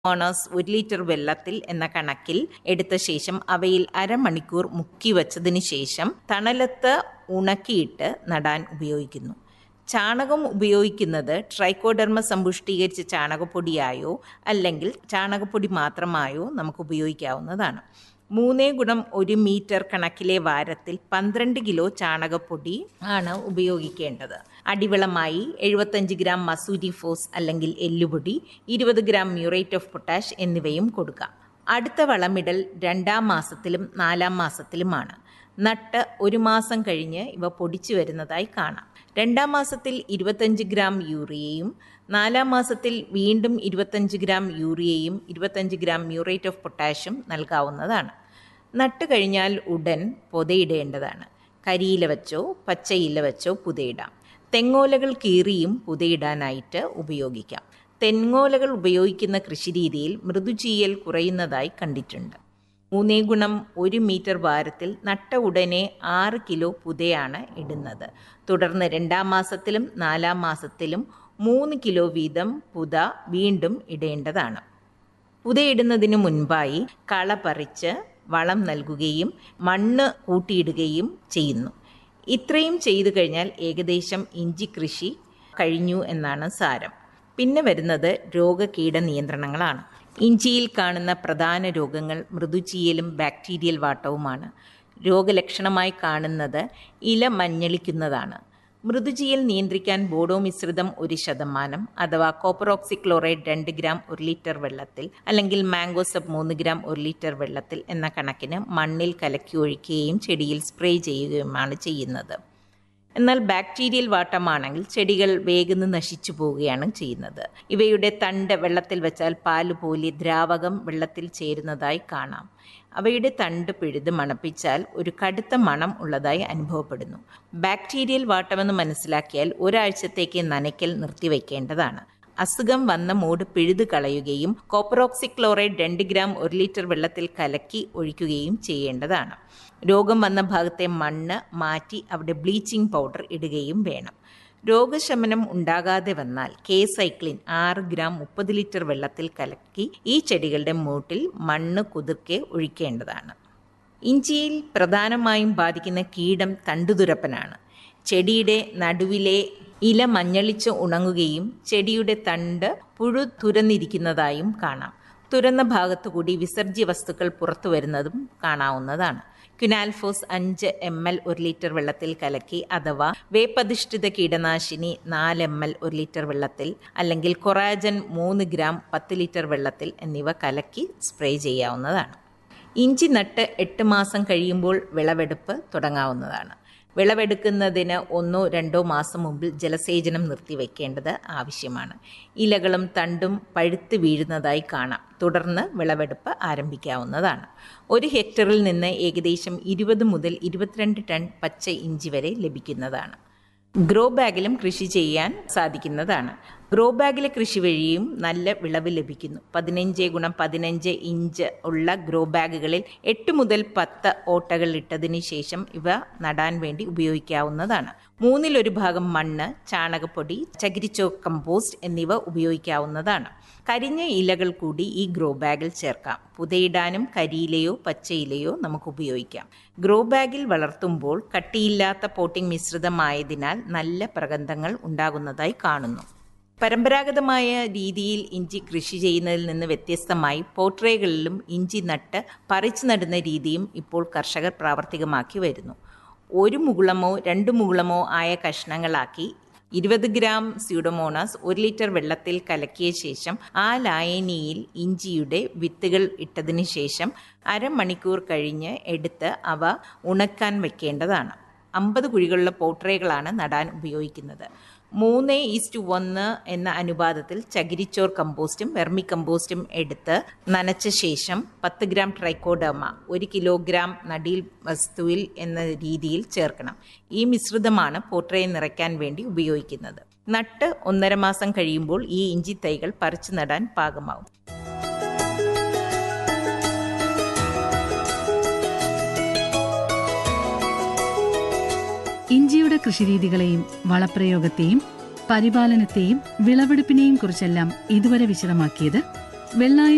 owners ഒരു litre വെള്ളത്തിൽ എന്ന കണക്കിൽ എടുത്ത ശേഷം അവയിൽ അരമണിക്കൂർ മുക്കി വച്ചതിന് ശേഷം തണലത്ത് ഉണക്കിയിട്ട് നടാൻ ഉപയോഗിക്കുന്നു ചാണകം ഉപയോഗിക്കുന്നത് ട്രൈക്കോഡർമ സമ്പുഷ്ടീകരിച്ച ചാണകപ്പൊടിയായോ അല്ലെങ്കിൽ ചാണകപ്പൊടി മാത്രമായോ നമുക്ക് ഉപയോഗിക്കാവുന്നതാണ് മൂന്നേ ഗുണം ഒരു മീറ്റർ കണക്കിലെ വാരത്തിൽ പന്ത്രണ്ട് കിലോ ചാണകപ്പൊടി ആണ് ഉപയോഗിക്കേണ്ടത് അടിവളമായി എഴുപത്തഞ്ച് ഗ്രാം മസൂരി ഫോസ് അല്ലെങ്കിൽ എല്ലുപൊടി ഇരുപത് ഗ്രാം മ്യൂറേറ്റ് ഓഫ് പൊട്ടാഷ് എന്നിവയും കൊടുക്കാം അടുത്ത വളമിടൽ രണ്ടാം മാസത്തിലും നാലാം മാസത്തിലുമാണ് നട്ട് ഒരു മാസം കഴിഞ്ഞ് ഇവ പൊടിച്ചു വരുന്നതായി കാണാം രണ്ടാം മാസത്തിൽ ഇരുപത്തഞ്ച് ഗ്രാം യൂറിയയും നാലാം മാസത്തിൽ വീണ്ടും ഇരുപത്തഞ്ച് ഗ്രാം യൂറിയയും ഇരുപത്തഞ്ച് ഗ്രാം മ്യൂറേറ്റ് ഓഫ് പൊട്ടാഷും നൽകാവുന്നതാണ് നട്ട് കഴിഞ്ഞാൽ ഉടൻ പുതയിടേണ്ടതാണ് കരിയില വെച്ചോ പച്ചയില വെച്ചോ പുതയിടാം തെങ്ങോലകൾ കീറിയും പുതയിടാനായിട്ട് ഉപയോഗിക്കാം തെങ്ങോലകൾ ഉപയോഗിക്കുന്ന കൃഷിരീതിയിൽ മൃദുചീയൽ കുറയുന്നതായി കണ്ടിട്ടുണ്ട് മൂന്നേ ഗുണം ഒരു മീറ്റർ ഭാരത്തിൽ നട്ട ഉടനെ ആറ് കിലോ പുതയാണ് ഇടുന്നത് തുടർന്ന് രണ്ടാം മാസത്തിലും നാലാം മാസത്തിലും മൂന്ന് കിലോ വീതം പുത വീണ്ടും ഇടേണ്ടതാണ് പുതയിടുന്നതിന് മുൻപായി കള പറിച്ച് വളം നൽകുകയും മണ്ണ് കൂട്ടിയിടുകയും ചെയ്യുന്നു ഇത്രയും ചെയ്തു കഴിഞ്ഞാൽ ഏകദേശം ഇഞ്ചി കൃഷി കഴിഞ്ഞു എന്നാണ് സാരം പിന്നെ വരുന്നത് രോഗകീട നിയന്ത്രണങ്ങളാണ് ഇഞ്ചിയിൽ കാണുന്ന പ്രധാന രോഗങ്ങൾ മൃദുചീയലും ബാക്ടീരിയൽ വാട്ടവുമാണ് രോഗലക്ഷണമായി കാണുന്നത് ഇല മഞ്ഞളിക്കുന്നതാണ് മൃദുചീയൽ നിയന്ത്രിക്കാൻ ബോഡോ മിശ്രിതം ഒരു ശതമാനം അഥവാ കോപ്പറോക്സിക്ലോറൈഡ് രണ്ട് ഗ്രാം ഒരു ലിറ്റർ വെള്ളത്തിൽ അല്ലെങ്കിൽ മാംഗോസപ്പ് മൂന്ന് ഗ്രാം ഒരു ലിറ്റർ വെള്ളത്തിൽ എന്ന കണക്കിന് മണ്ണിൽ കലക്കി ഒഴിക്കുകയും ചെടിയിൽ സ്പ്രേ ചെയ്യുകയുമാണ് ചെയ്യുന്നത് എന്നാൽ ബാക്ടീരിയൽ വാട്ടമാണെങ്കിൽ ചെടികൾ വേഗം നശിച്ചു പോവുകയാണ് ചെയ്യുന്നത് ഇവയുടെ തണ്ട് വെള്ളത്തിൽ വെച്ചാൽ പാല് പോലെ ദ്രാവകം വെള്ളത്തിൽ ചേരുന്നതായി കാണാം അവയുടെ തണ്ട് പിഴുത് മണപ്പിച്ചാൽ ഒരു കടുത്ത മണം ഉള്ളതായി അനുഭവപ്പെടുന്നു ബാക്ടീരിയൽ വാട്ടമെന്ന് മനസ്സിലാക്കിയാൽ ഒരാഴ്ചത്തേക്ക് നനയ്ക്കൽ നിർത്തിവെക്കേണ്ടതാണ് അസുഖം വന്ന മൂട് പിഴുതു കളയുകയും കോപ്പറോക്സിക്ലോറൈഡ് രണ്ട് ഗ്രാം ഒരു ലിറ്റർ വെള്ളത്തിൽ കലക്കി ഒഴിക്കുകയും ചെയ്യേണ്ടതാണ് രോഗം വന്ന ഭാഗത്തെ മണ്ണ് മാറ്റി അവിടെ ബ്ലീച്ചിങ് പൗഡർ ഇടുകയും വേണം രോഗശമനം ഉണ്ടാകാതെ വന്നാൽ കെ സൈക്ലിൻ ആറ് ഗ്രാം മുപ്പത് ലിറ്റർ വെള്ളത്തിൽ കലക്കി ഈ ചെടികളുടെ മൂട്ടിൽ മണ്ണ് കുതിർക്കെ ഒഴിക്കേണ്ടതാണ് ഇഞ്ചിയിൽ പ്രധാനമായും ബാധിക്കുന്ന കീടം തണ്ടുതുരപ്പനാണ് ചെടിയുടെ നടുവിലെ ഇല മഞ്ഞളിച്ച് ഉണങ്ങുകയും ചെടിയുടെ തണ്ട് പുഴു തുരന്നിരിക്കുന്നതായും കാണാം തുരന്ന ഭാഗത്തുകൂടി വിസർജ്യ വസ്തുക്കൾ പുറത്തു വരുന്നതും കാണാവുന്നതാണ് ക്യുനാൽഫോസ് അഞ്ച് എം എൽ ഒരു ലിറ്റർ വെള്ളത്തിൽ കലക്കി അഥവാ വേപ്പധിഷ്ഠിത കീടനാശിനി നാല് എം എൽ ഒരു ലിറ്റർ വെള്ളത്തിൽ അല്ലെങ്കിൽ കൊറാജൻ മൂന്ന് ഗ്രാം പത്ത് ലിറ്റർ വെള്ളത്തിൽ എന്നിവ കലക്കി സ്പ്രേ ചെയ്യാവുന്നതാണ് ഇഞ്ചി നട്ട് എട്ട് മാസം കഴിയുമ്പോൾ വിളവെടുപ്പ് തുടങ്ങാവുന്നതാണ് വിളവെടുക്കുന്നതിന് ഒന്നോ രണ്ടോ മാസം മുമ്പിൽ ജലസേചനം നിർത്തിവെക്കേണ്ടത് ആവശ്യമാണ് ഇലകളും തണ്ടും പഴുത്ത് വീഴുന്നതായി കാണാം തുടർന്ന് വിളവെടുപ്പ് ആരംഭിക്കാവുന്നതാണ് ഒരു ഹെക്ടറിൽ നിന്ന് ഏകദേശം ഇരുപത് മുതൽ ഇരുപത്തിരണ്ട് ടൺ പച്ച ഇഞ്ചി വരെ ലഭിക്കുന്നതാണ് ഗ്രോ ബാഗിലും കൃഷി ചെയ്യാൻ സാധിക്കുന്നതാണ് ഗ്രോ ബാഗിലെ കൃഷി വഴിയും നല്ല വിളവ് ലഭിക്കുന്നു പതിനഞ്ച് ഗുണം പതിനഞ്ച് ഇഞ്ച് ഉള്ള ഗ്രോ ബാഗുകളിൽ എട്ട് മുതൽ പത്ത് ഓട്ടകൾ ഇട്ടതിന് ശേഷം ഇവ നടാൻ വേണ്ടി ഉപയോഗിക്കാവുന്നതാണ് മൂന്നിലൊരു ഭാഗം മണ്ണ് ചാണകപ്പൊടി ചകിരിച്ചോ കമ്പോസ്റ്റ് എന്നിവ ഉപയോഗിക്കാവുന്നതാണ് കരിഞ്ഞ ഇലകൾ കൂടി ഈ ഗ്രോ ബാഗിൽ ചേർക്കാം പുതയിടാനും കരിയിലയോ പച്ചയിലയോ നമുക്ക് ഉപയോഗിക്കാം ഗ്രോ ബാഗിൽ വളർത്തുമ്പോൾ കട്ടിയില്ലാത്ത പോട്ടിംഗ് മിശ്രിതമായതിനാൽ നല്ല പ്രഗന്ധങ്ങൾ ഉണ്ടാകുന്നതായി കാണുന്നു പരമ്പരാഗതമായ രീതിയിൽ ഇഞ്ചി കൃഷി ചെയ്യുന്നതിൽ നിന്ന് വ്യത്യസ്തമായി പോട്രേകളിലും ഇഞ്ചി നട്ട് പറിച്ചു നടുന്ന രീതിയും ഇപ്പോൾ കർഷകർ പ്രാവർത്തികമാക്കി വരുന്നു ഒരു മുകുളമോ രണ്ട് മുകുളമോ ആയ കഷ്ണങ്ങളാക്കി ഇരുപത് ഗ്രാം സ്യൂഡോമോണാസ് ഒരു ലിറ്റർ വെള്ളത്തിൽ കലക്കിയ ശേഷം ആ ലായനിയിൽ ഇഞ്ചിയുടെ വിത്തുകൾ ഇട്ടതിന് ശേഷം അരമണിക്കൂർ കഴിഞ്ഞ് എടുത്ത് അവ ഉണക്കാൻ വെക്കേണ്ടതാണ് അമ്പത് കുഴികളുള്ള പോട്രേകളാണ് നടാൻ ഉപയോഗിക്കുന്നത് മൂന്ന് ഈസ്റ്റ് ഒന്ന് എന്ന അനുപാതത്തിൽ ചകിരിച്ചോർ കമ്പോസ്റ്റും വെർമി കമ്പോസ്റ്റും എടുത്ത് നനച്ച ശേഷം പത്ത് ഗ്രാം ട്രൈക്കോഡർമ ഒരു കിലോഗ്രാം നടീൽ വസ്തുവിൽ എന്ന രീതിയിൽ ചേർക്കണം ഈ മിശ്രിതമാണ് പോട്രയെ നിറയ്ക്കാൻ വേണ്ടി ഉപയോഗിക്കുന്നത് നട്ട് ഒന്നര മാസം കഴിയുമ്പോൾ ഈ ഇഞ്ചി തൈകൾ പറിച്ചു നടാൻ പാകമാവും ഇഞ്ചിയുടെ കൃഷിരീതികളെയും വളപ്രയോഗത്തെയും പരിപാലനത്തെയും വിളവെടുപ്പിനെയും കുറിച്ചെല്ലാം ഇതുവരെ വിശദമാക്കിയത് വെള്ളായി